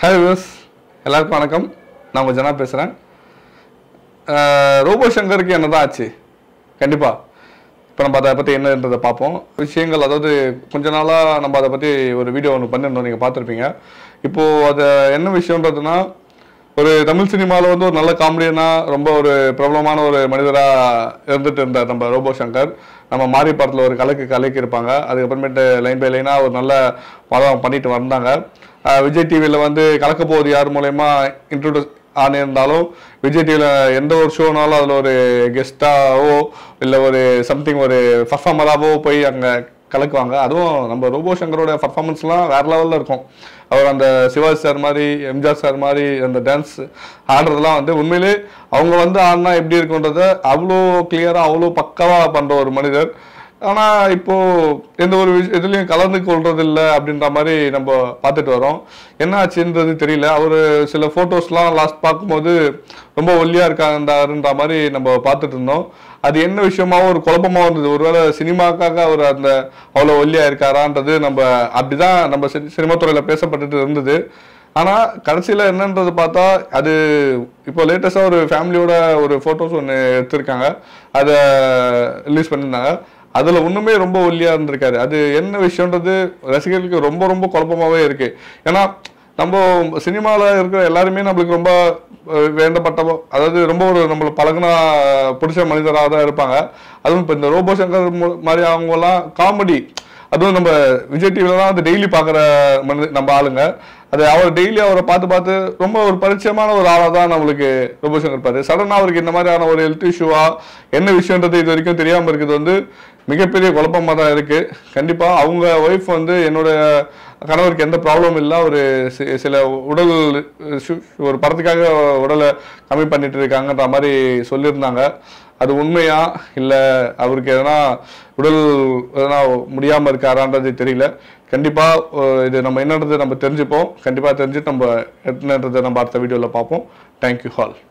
hi views எல்லாருக்கும் வணக்கம் நான் உங்கள் ஜனா பேசுகிறேன் ரோபோ சங்கருக்கு என்னதான் ஆச்சு கண்டிப்பாக இப்போ நம்ம அதை பற்றி என்னன்றதை பார்ப்போம் விஷயங்கள் அதாவது கொஞ்ச நாளாக நம்ம அதை பற்றி ஒரு வீடியோ ஒன்று பண்ணியிருந்தோம் நீங்கள் பார்த்துருப்பீங்க இப்போது அது என்ன விஷயன்றதுன்னா ஒரு தமிழ் சினிமாவில் வந்து ஒரு நல்ல காமெடியனா ரொம்ப ஒரு பிரபலமான ஒரு மனிதராக இருந்துட்டு இருந்தார் நம்ம ரோபோ சங்கர் நம்ம மாரி படத்தில் ஒரு கலைக்கு கலைக்கு இருப்பாங்க அதுக்கப்புறமேட்டு லைன் பை லைனாக ஒரு நல்ல படம் பண்ணிட்டு வந்தாங்க அஹ் விஜய் டிவியில் வந்து கலக்க போகுது யார் மூலயமா இன்ட்ரோடியூஸ் ஆனிருந்தாலும் விஜய் டிவியில் எந்த ஒரு ஷோனாலும் அதில் ஒரு கெஸ்ட்டாவோ இல்லை ஒரு சம்திங் ஒரு பர்ஃபார்மராகவோ போய் அங்கே கலக்குவாங்க அதுவும் நம்ம ரோபோ சங்கரோட பர்ஃபார்மன்ஸ்லாம் வேற லெவலில் இருக்கும் அவர் அந்த சிவாஜி சார் மாதிரி எம்ஜிஆர் சார் மாதிரி அந்த டான்ஸ் ஆடுறதெல்லாம் வந்து உண்மையிலே அவங்க வந்து ஆடினா எப்படி இருக்குன்றத அவ்வளோ கிளியராக அவ்வளோ பக்காவாக பண்ணுற ஒரு மனிதர் ஆனால் இப்போ எந்த ஒரு விஷ- இதுலயும் கலந்து கொள்றது இல்ல அப்படின்ற மாதிரி நம்ம பார்த்துட்டு வரோம் என்ன ஆச்சுன்றது தெரியல அவர் சில ஃபோட்டோஸ்லாம் லாஸ்ட் பார்க்கும்போது ரொம்ப ஒல்லியா இருக்காருன்ற மாதிரி நம்ம பார்த்துட்டு இருந்தோம் அது என்ன விஷயமாவும் ஒரு குழப்பமா இருந்தது ஒருவேளை சினிமாக்காக அவர் அந்த அவ்வளோ ஒல்லியா இருக்காரான்றது நம்ம அப்படிதான் நம்ம சி- சினிமா துறையில பேசப்பட்டுட்டு இருந்தது ஆனா கடைசியில என்னன்றது பார்த்தா அது இப்போ லேட்டஸ்டா ஒரு ஃபேமிலியோட ஒரு போட்டோஸ் ஒன்று எடுத்திருக்காங்க அதை ரிலீஸ் பண்ணியிருந்தாங்க அதுல ஒண்ணுமே ரொம்ப ஒல்லியா இருந்திருக்காரு அது என்ன விஷயம்ன்றது ரசிகர்களுக்கு ரொம்ப ரொம்ப குழப்பமாவே இருக்கு ஏன்னா நம்ம சினிமால இருக்கிற எல்லாருமே நம்மளுக்கு ரொம்ப அஹ், வேண்டப்பட்ட அதாவது ரொம்ப ஒரு நம்மள பழகுனா பிடிச்ச மனிதராக தான் இருப்பாங்க அதுவும் இப்போ இந்த ரோபோ சங்கர் மு- மாதிரி அவங்கெல்லாம் காமெடி அதுவும் நம்ம விஜய் டிவில தான் அது டெய்லி பார்க்குற மனித நம்ம ஆளுங்க அது அவர் டெய்லி அவரை பார்த்து பார்த்து ரொம்ப ஒரு பரிச்சயமான ஒரு ஆளாக தான் நம்மளுக்கு ரோபோ சங்கர் இருப்பாரு சடனாக அவருக்கு இந்த மாதிரியான ஒரு ஹெல்த் இஷ்யூவா என்ன விஷயன்றது இது வரைக்கும் தெரியாமல் இருக்குது வந்து மிகப்பெரிய குழப்பமா தான் இருக்கு கண்டிப்பா அவங்க ஒய்ஃப் வந்து என்னோட கணவருக்கு எந்த ப்ராப்ளம் இல்லை ஒரு சி- சில உடல் சு- ஒரு படத்துக்காக உடலை கம்மி பண்ணிட்டு இருக்காங்கன்ற மாதிரி சொல்லியிருந்தாங்க அது உண்மையா இல்லை அவருக்கு எதனா உடல் எதனா முடியாம இருக்காரான்றது தெரியல கண்டிப்பா அஹ், இது நம்ம என்னன்றது நம்ம தெரிஞ்சுப்போம் கண்டிப்பா தெரிஞ்சுட்டு நம்ம என்னன்றதை நம்ம அடுத்த வீடியோல பார்ப்போம் தேங்க்யூ ஹால்